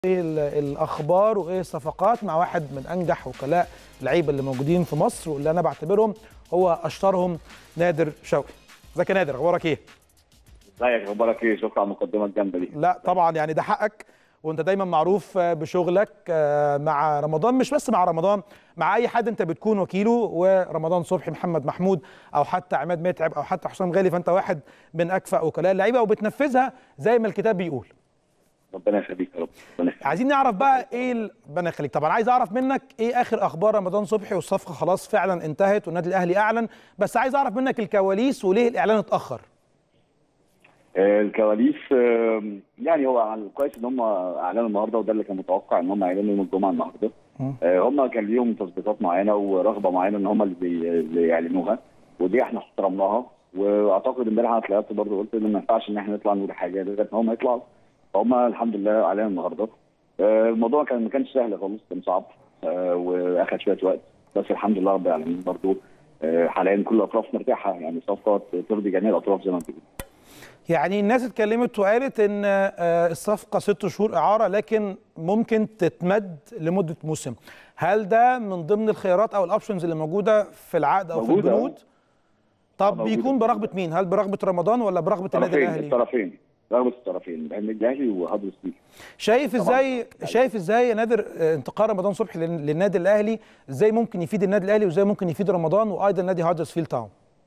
ايه الاخبار وايه الصفقات مع واحد من انجح وكلاء اللعيبه اللي موجودين في مصر واللي انا بعتبرهم هو اشطرهم نادر شوقي ازيك يا نادر اخبارك ايه ازيك اخبارك ايه شكرا على المقدمه الجامده دي لا طبعا يعني ده حقك وانت دايما معروف بشغلك مع رمضان مش بس مع رمضان مع اي حد انت بتكون وكيله ورمضان صبحي محمد محمود او حتى عماد متعب او حتى حسام غالي فانت واحد من اكفأ وكلاء اللعيبه وبتنفذها زي ما الكتاب بيقول ربنا يخليك يا رب ربنا يخليك. عايزين نعرف بقى ايه ال- ربنا يخليك طبعا عايز اعرف منك ايه اخر اخبار رمضان صبحي والصفقه خلاص فعلا انتهت والنادي الاهلي اعلن بس عايز اعرف منك الكواليس وليه الاعلان اتاخر آه، الكواليس آه، يعني هو على كويس ان هم اعلنوا النهارده وده اللي كان متوقع ان هم يعلنوا يوم الجمعه النهارده مم. آه، هم كان ليهم تظبيطات معينه ورغبه معينه ان هم اللي بي- اللي يعلنوها ودي احنا احترمناها واعتقد امبارح انا طلعت برضه قلت ان ما ينفعش ان احنا نطلع نقول حاجه لغايه ما هم يطلعوا فهم الحمد لله اعلنوا النهارده آه، الموضوع كان ما كانش سهل خالص كان صعب آه، واخد شويه وقت بس الحمد لله رب العالمين برضه آه، حاليا كل الاطراف مرتاحه يعني صفقه ترضي جميع الاطراف زي ما بتقول يعني الناس اتكلمت وقالت ان آه، الصفقه ست شهور اعاره لكن ممكن تتمد لمده موسم هل ده من ضمن الخيارات او الاوبشنز اللي موجوده في العقد او في موجودة. البنود طب موجودة. بيكون برغبه مين هل برغبه رمضان ولا برغبه النادي الطرفين الاهلي الطرفين رغبه الطرفين النادي الاهلي وهدرسفيلد شايف ازاي شايف ازاي يا نادر آه، انتقال رمضان صبحي لل- للنادي الاهلي ازاي ممكن يفيد النادي الاهلي وازاي ممكن يفيد رمضان وايضا نادي هادرسفيلد تاون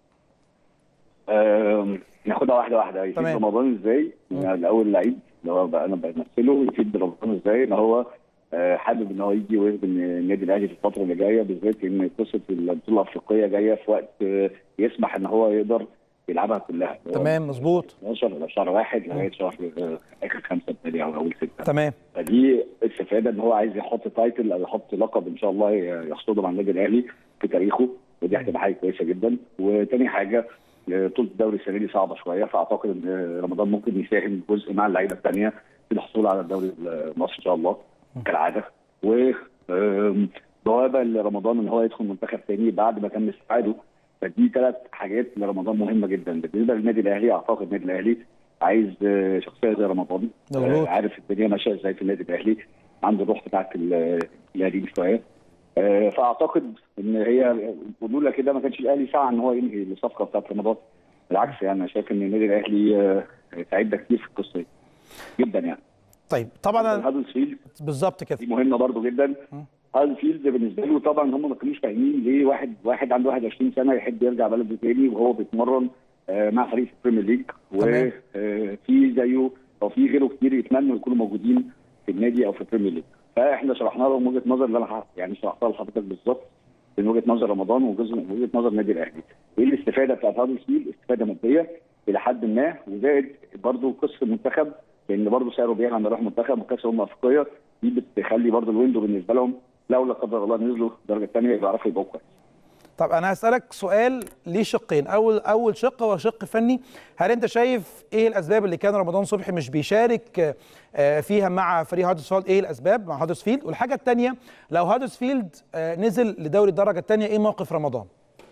آم، ناخدها واحده واحده يفيد تمام. رمضان ازاي؟ يعني الاول لعيب اللي هو بقى انا بمثله يفيد رمضان ازاي؟ ان هو آه، حابب ان هو يجي ويخدم النادي الاهلي في الفتره اللي جايه بالذات ان قصه البطوله الافريقيه جايه في وقت آه، يسمح ان هو يقدر يلعبها كلها تمام مظبوط 12 ولا شهر واحد لغايه شهر آه، اخر خمسه ابتدائي او اول سته تمام فدي استفاده ان هو عايز يحط تايتل او يحط لقب ان شاء الله يحصده مع النادي الاهلي في تاريخه ودي هتبقى حاجه كويسه جدا وتاني حاجه آه، طول الدوري السنه دي صعبه شويه فاعتقد ان آه، رمضان ممكن يساهم جزء مع اللعيبه الثانيه في الحصول على الدوري المصري ان شاء الله كالعاده و آم، بوابه لرمضان ان هو يدخل منتخب ثاني بعد ما كان مستعده فدي ثلاث حاجات لرمضان مهمه جدا بالنسبه للنادي الاهلي اعتقد النادي الاهلي عايز آه، شخصيه زي رمضان مظبوط. آه، عارف الدنيا ماشيه ازاي في النادي الاهلي عنده الروح بتاعت ال- القديم شويه آه، فاعتقد ان هي لولا كده ما كانش الاهلي سعى ان هو ينهي الصفقه بتاعت رمضان بالعكس يعني انا شايف ان النادي الاهلي آه، ساعدنا كتير في القصه دي جدا يعني طيب طبعا هادلسفيلد بالظبط كده دي مهمه برضو جدا هادلسفيلد بالنسبه له طبعا هم ما كانوش فاهمين ليه واحد واحد عنده 21 سنه يحب يرجع بلده تاني وهو بيتمرن آه، مع فريق في البريمير ليج تمام. وفي زيه او في غيره كتير يتمنوا يكونوا موجودين في النادي او في البريمير ليج فاحنا شرحنا لهم وجهه نظر اللي انا ح- يعني شرحتها لحضرتك بالظبط من وجهه نظر رمضان وجزء من وجهه نظر النادي الاهلي. ايه الاستفاده بتاعت هادلسفيلد؟ استفاده ماديه الى حد ما وزائد برضه قصه المنتخب لان برضه سعره بيعلى عن يروح منتخب وكاس الامم الافريقيه دي بتخلي برضه الويندو بالنسبه لهم لو لا قدر الله نزلوا الدرجه الثانيه يعرفوا يبقوا كويس. طب انا هسالك سؤال ليه شقين اول اول شق هو شق فني هل انت شايف ايه الاسباب اللي كان رمضان صبحي مش بيشارك آه، فيها مع فريق هادرسفيلد ايه الاسباب مع هادرسفيلد والحاجه الثانيه لو هادرسفيلد آه، نزل لدوري الدرجه الثانيه ايه موقف رمضان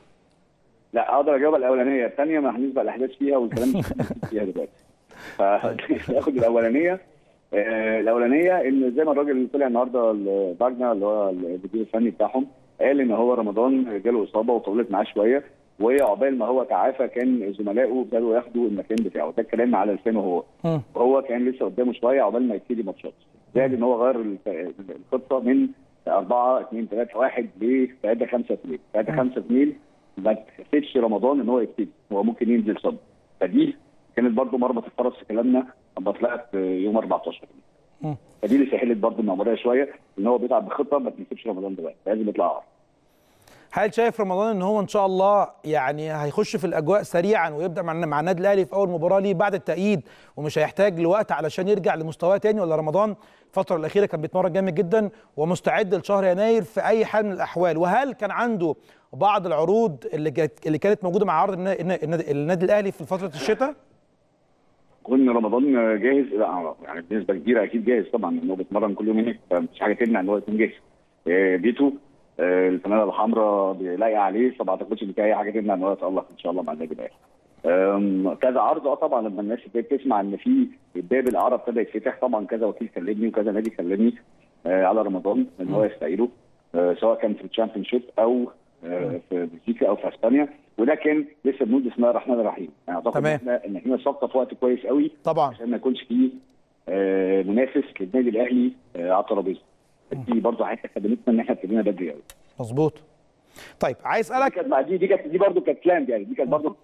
لا اقدر اجاوب على الاولانيه الثانيه ما هنسبق الاحداث فيها والكلام مش فيها دلوقتي. فاخد الاولانيه آه، الاولانيه ان زي ما الراجل اللي طلع النهارده ال- باجنا اللي هو المدير الفني بتاعهم قال ان هو رمضان جاله اصابه وطولت معاه شويه وعقبال ما هو تعافى كان زملائه ابتدوا ياخدوا المكان بتاعه ده الكلام على لسانه هو مم. وهو كان لسه قدامه شويه عقبال ما يبتدي ماتشات زائد ان هو غير الف- الخطه من 4 2 3 1 ل 3 5 2 3 5 2 ما تحسبش رمضان ان هو يبتدي هو ممكن ينزل صد فدي كانت برضو مربط الفرس في كلامنا لما طلعت يوم 14 مم. فدي اللي سهلت برضو المأمورية شويه ان هو بيلعب بخطه ما تنسبش رمضان دلوقتي لازم يطلع عار. هل شايف رمضان ان هو ان شاء الله يعني هيخش في الاجواء سريعا ويبدا مع مع النادي الاهلي في اول مباراه ليه بعد التأييد ومش هيحتاج لوقت علشان يرجع لمستواه تاني ولا رمضان الفتره الاخيره كان بيتمرن جامد جدا ومستعد لشهر يناير في اي حال من الاحوال وهل كان عنده بعض العروض اللي جات- اللي كانت موجوده مع عرض النا- النا- النادي النادي الاهلي في فتره الشتاء كون رمضان جاهز لا يعني بنسبه كبيره اكيد جاهز طبعا انه بيتمرن كل يوم هناك فمفيش حاجه تمنع ان هو يكون جاهز. آه، بيتو آه، الفنانه الحمراء لايقه عليه فما اعتقدش ان في اي حاجه تمنع ان هو يتالق ان شاء الله مع النادي الاهلي. أم، كذا عرض اه طبعا لما الناس ابتدت تسمع ان في باب الاعاره ابتدى يتفتح طبعا كذا وكيل كلمني وكذا نادي كلمني آه على رمضان ان هو يستعيره آه سواء كان في الشامبيون شيب او آه في بلجيكا او في اسبانيا وده كان لسه بنقول بسم الله الرحمن الرحيم يعني اعتقد ان تمام. احنا ان هي صفقه في وقت كويس قوي طبعا عشان ما يكونش فيه آه منافس للنادي الاهلي آه على الترابيزه دي برضه حاجه خدمتنا ان احنا ابتدينا بدري قوي مظبوط طيب عايز دي اسالك كانت مع- دي دي كانت دي برضه كانت بلاند يعني دي كانت برضه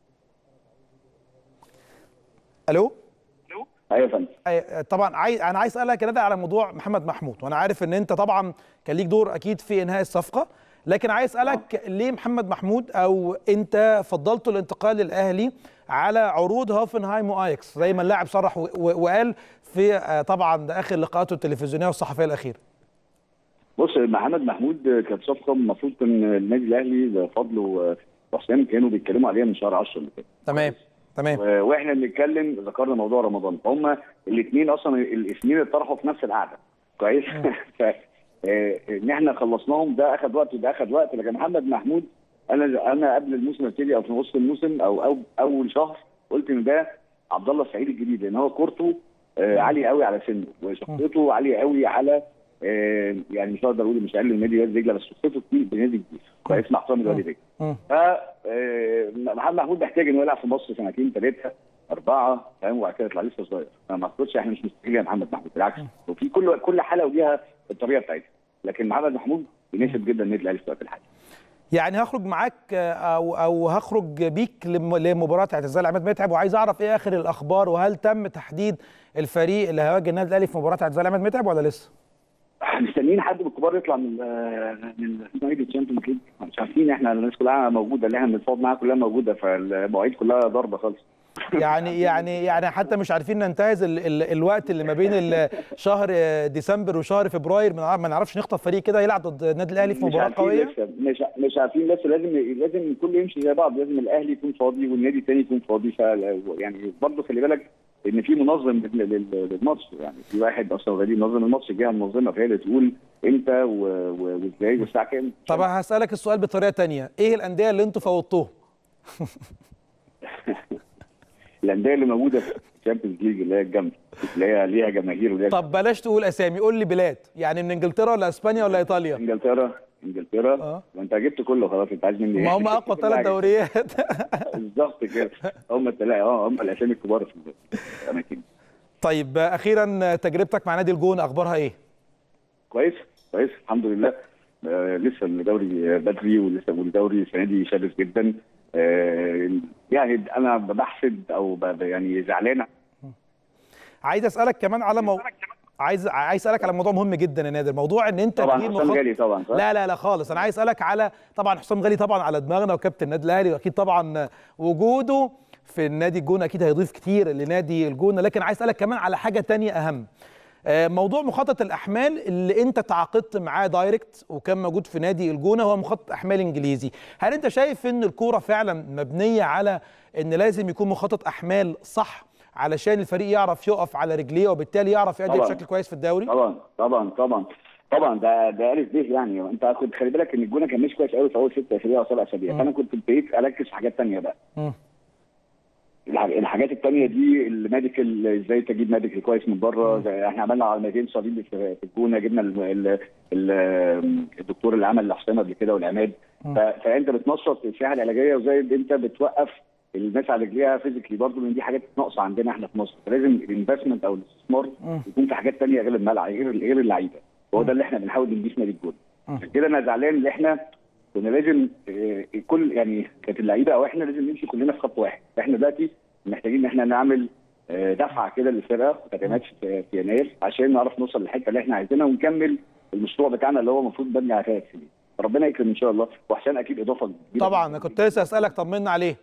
الو ايوه يا فندم أي- طبعا عايز انا عايز اسالك يا ندى على موضوع محمد محمود وانا عارف ان انت طبعا كان ليك دور اكيد في انهاء الصفقه لكن عايز اسالك ليه محمد محمود او انت فضلته الانتقال للاهلي على عروض هوفنهايم واياكس زي ما اللاعب صرح و- و- وقال في آه، طبعا ده اخر لقاءاته التلفزيونيه والصحفيه الاخيره بص محمد محمود كانت صفقه المفروض كان النادي الاهلي بفضله و- وحسام كانوا بيتكلموا عليها من شهر 10 اللي فات تمام تمام و- واحنا بنتكلم ذكرنا موضوع رمضان هما الاثنين اصلا الاسمين اتطرحوا في نفس القعده كويس ف آه، ان احنا خلصناهم ده اخذ وقت وده اخذ وقت لكن محمد محمود انا انا قبل الموسم يبتدي او في وسط الموسم او, أو اول شهر قلت ان ده عبد الله السعيد الجديد لان هو كورته آه، عاليه قوي على سنه وشخصيته عاليه قوي على آه، يعني مش هقدر اقول مش اقل من نادي وادي دجله بس شخصيته كتير بنادي كبير كويس مع احترامي لوادي دجله مم. ف آه، محمد محمود محتاج انه يلعب في مصر سنتين ثلاثه اربعه فاهم وبعد كده يطلع لسه صغير انا ما اعتقدش احنا مش مستحيل يا محمد محمود بالعكس وفي كل كل حاله وليها الطريقه بتاعتها لكن محمد محمود يناسب جدا النادي الاهلي في الوقت الحالي يعني هخرج معاك آه، او او هخرج بيك لم- لمباراه اعتزال عماد متعب وعايز اعرف ايه اخر الاخبار وهل تم تحديد الفريق اللي هيواجه النادي الاهلي في مباراه اعتزال عماد متعب ولا لسه؟ مستنيين حد من الكبار يطلع من آه، من اسمها ايه الشامبيونز ليج مش عارفين احنا الناس كلها موجوده اللي احنا بنتفاوض معاها كلها موجوده فالمواعيد كلها ضربه خالص يعني يعني يعني حتى مش عارفين ننتهز ال ال الوقت اللي ما بين ال- شهر ديسمبر وشهر فبراير ما نعرف- ما نعرفش نخطف فريق كده يلعب ضد النادي الاهلي في مش مباراه عارفين قويه لسه مش مش عارفين لسه لازم لازم الكل يمشي زي بعض لازم الاهلي يكون فاضي والنادي الثاني يكون فاضي ف يعني برضه خلي بالك ان في منظم لل- لل- للماتش يعني في واحد اصلا اوريدي منظم الماتش الجهه المنظمه فهي اللي تقول امتى و- و- وازاي والساعه كام طب هسالك السؤال بطريقه تانية ايه الانديه اللي انتوا فوضتوهم؟ الانديه اللي موجوده في الشامبيونز ليج اللي هي الجامده اللي هي ليها جماهير وليها طب بلاش تقول اسامي قول لي بلاد يعني من انجلترا ولا اسبانيا ولا ايطاليا؟ انجلترا انجلترا آه. وانت جبت كله خلاص انت عايز مني ما إيه؟ هم اقوى ثلاث دوريات بالظبط كده هم الثلاثه اه هم الاسامي الكبار في الاماكن طيب اخيرا تجربتك مع نادي الجون اخبارها ايه؟ كويس كويس الحمد لله آه لسه الدوري بدري ولسه والدوري السنه دي شرس جدا آه يعني انا بحسد او ب- يعني زعلان عايز اسالك كمان على مو... عايز عايز اسالك على موضوع مهم جدا يا نادر موضوع ان انت طبعا تجيب حسام مخط- غالي طبعا صح؟ لا لا لا خالص انا عايز اسالك على طبعا حسام غالي طبعا على دماغنا وكابتن النادي الاهلي واكيد طبعا وجوده في النادي الجونه اكيد هيضيف كتير لنادي الجونه لكن عايز اسالك كمان على حاجه تانية اهم آه، موضوع مخطط الاحمال اللي انت تعاقدت معاه دايركت وكان موجود في نادي الجونه هو مخطط احمال انجليزي هل انت شايف ان الكوره فعلا مبنيه على ان لازم يكون مخطط احمال صح علشان الفريق يعرف يقف على رجليه وبالتالي يعرف يأدي طبعاً. بشكل كويس في الدوري طبعا طبعا طبعا طبعا ده ده الف به يعني انت كنت خلي بالك ان الجونه كان مش كويس قوي في اول ست اسابيع او سبع اسابيع فانا كنت ابتديت اركز في حاجات ثانيه بقى مم. الح- الحاجات التانية دي الميديكال ازاي تجيب ميديكال كويس من بره زي احنا عملنا عمليتين صليب في في الجونه جبنا ال ال ال الدكتور اللي عمل لحسام قبل كده والعماد ف- فانت بتنشط الساحه العلاجيه وزي انت بتوقف الناس على رجليها فيزيكلي برضه لان دي حاجات ناقصه عندنا احنا في مصر فلازم الانفستمنت او الاستثمار يكون في حاجات تانية غير الملعب غير غير اللعيبه وهو ده اللي احنا بنحاول نضيف نادي الجونه عشان كده انا زعلان ان احنا كنا لازم آه، كل يعني كانت اللعيبه او احنا لازم نمشي كلنا في خط واحد احنا دلوقتي محتاجين ان احنا نعمل آه، دفعه كده للفرقه بتاعت ماتش في في يناير عشان نعرف نوصل للحته اللي احنا عايزينها ونكمل المشروع بتاعنا اللي هو المفروض نبني على ثلاث سنين ربنا يكرم ان شاء الله وحسام اكيد اضافه كبيره طبعا انا كنت لسه اسالك طمنا عليه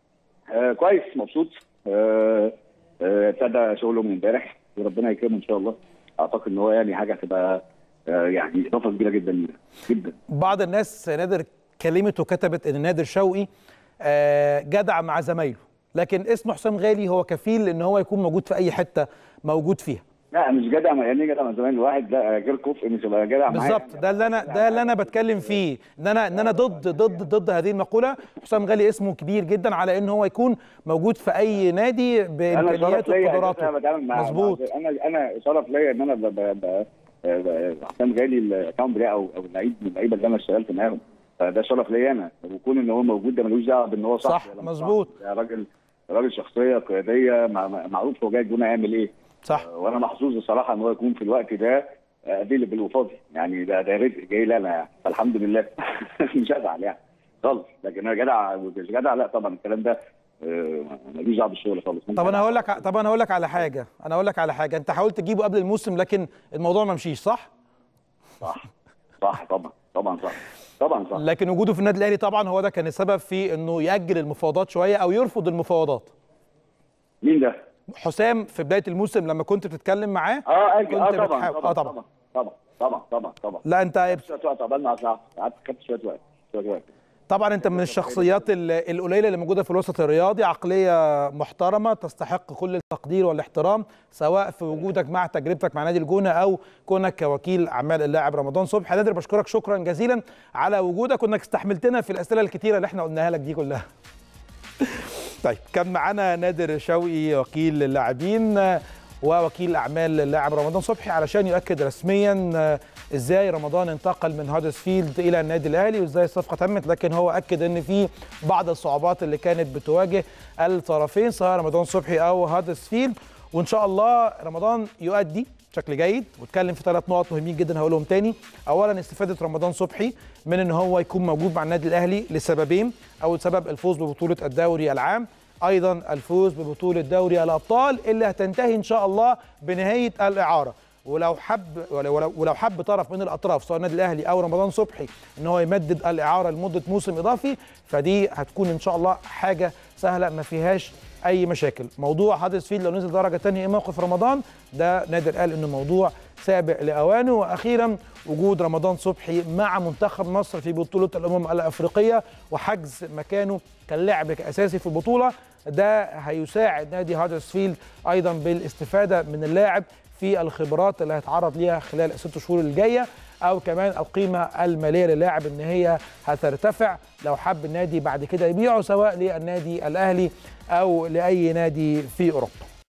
آه كويس مبسوط آه، آه، ابتدى شغله من امبارح وربنا يكرمه ان شاء الله اعتقد ان هو يعني حاجه هتبقى آه، يعني اضافه كبيره جدا لينا جدا بعض الناس نادر كلمت وكتبت ان نادر شوقي آه، جدع مع زمايله لكن اسم حسام غالي هو كفيل ان هو يكون موجود في اي حته موجود فيها لا مش جدع يعني جدع من زمان الواحد لا غير كفء مش هيبقى جدع معايا. بالظبط ده اللي انا ده اللي انا بتكلم فيه ان انا ان انا ضد ضد ضد هذه المقوله حسام غالي اسمه كبير جدا على ان هو يكون موجود في اي نادي انا بامكانياته شرف ليا وقدراته انا بتعامل مع مظبوط انا انا شرف ليا ان انا ب- ب- ب- ب- حسام غالي الاكونت بتاعي او او اللعيب من اللعيبه اللي انا اشتغلت معاهم فده شرف ليا انا وكون ان هو موجود ده ملوش دعوه بان هو صح صح، ولا مش مظبوط. صح. ده راجل راجل شخصيه قياديه مع- مع- معروف هو جاي الجونه يعمل ايه صح وانا محظوظ بصراحه ان هو يكون في الوقت ده افيلبل وفاضي يعني ده ده رزق جاي لي انا يعني فالحمد لله مش هزعل يعني خالص لكن انا جدع مش جدع لا طبعا الكلام ده آه، ملوش دعوه بالشغل خالص طب انا هقول لك طب انا هقول لك على حاجه انا هقول لك على حاجه انت حاولت تجيبه قبل الموسم لكن الموضوع ما مشيش صح صح صح طبعا طبعا صح طبعا صح لكن وجوده في النادي الاهلي طبعا هو ده كان السبب في انه ياجل المفاوضات شويه او يرفض المفاوضات مين ده؟ حسام في بدايه الموسم لما كنت بتتكلم معاه اه اجي اه كنت طبعا بتحاول- طبعا اه طبعا طبعا طبعا طبعا طبعا لا انت شويه وقت عقبال ما أطلع. قعدت خدت شويه وقت شويه وقت طبعا انت من الشخصيات ال- القليله اللي موجوده في الوسط الرياضي عقليه محترمه تستحق كل التقدير والاحترام سواء في وجودك مع تجربتك مع نادي الجونه او كونك كوكيل اعمال اللاعب رمضان صبحي نادر بشكرك شكرا جزيلا على وجودك وانك استحملتنا في الاسئله الكتيره اللي احنا قلناها لك دي كلها طيب كان معانا نادر شوقي وكيل اللاعبين آه، ووكيل اعمال اللاعب رمضان صبحي علشان يؤكد رسميا آه، ازاي رمضان انتقل من هادرسفيلد الى النادي الاهلي وازاي الصفقه تمت لكن هو اكد ان في بعض الصعوبات اللي كانت بتواجه الطرفين سواء رمضان صبحي او هادرسفيلد وان شاء الله رمضان يؤدي بشكل جيد واتكلم في ثلاث نقط مهمين جدا هقولهم تاني اولا استفاده رمضان صبحي من ان هو يكون موجود مع النادي الاهلي لسببين اول سبب الفوز ببطوله الدوري العام ايضا الفوز ببطوله دوري الابطال اللي هتنتهي ان شاء الله بنهايه الاعاره ولو حب ولو, ولو- ولو حب طرف من الاطراف سواء النادي الاهلي او رمضان صبحي ان هو يمدد الاعاره لمده موسم اضافي فدي هتكون ان شاء الله حاجه سهله ما فيهاش اي مشاكل موضوع هادرسفيلد لو نزل درجه ثانيه ايه موقف رمضان ده نادر قال انه موضوع سابق لاوانه واخيرا وجود رمضان صبحي مع منتخب مصر في بطوله الامم الافريقيه وحجز مكانه كلاعب اساسي في البطوله ده هيساعد نادي هادرسفيلد ايضا بالاستفاده من اللاعب في الخبرات اللي هيتعرض ليها خلال الست شهور الجايه او كمان القيمه الماليه للاعب ان هي هترتفع لو حب النادي بعد كده يبيعه سواء للنادي الاهلي او لاي نادي في اوروبا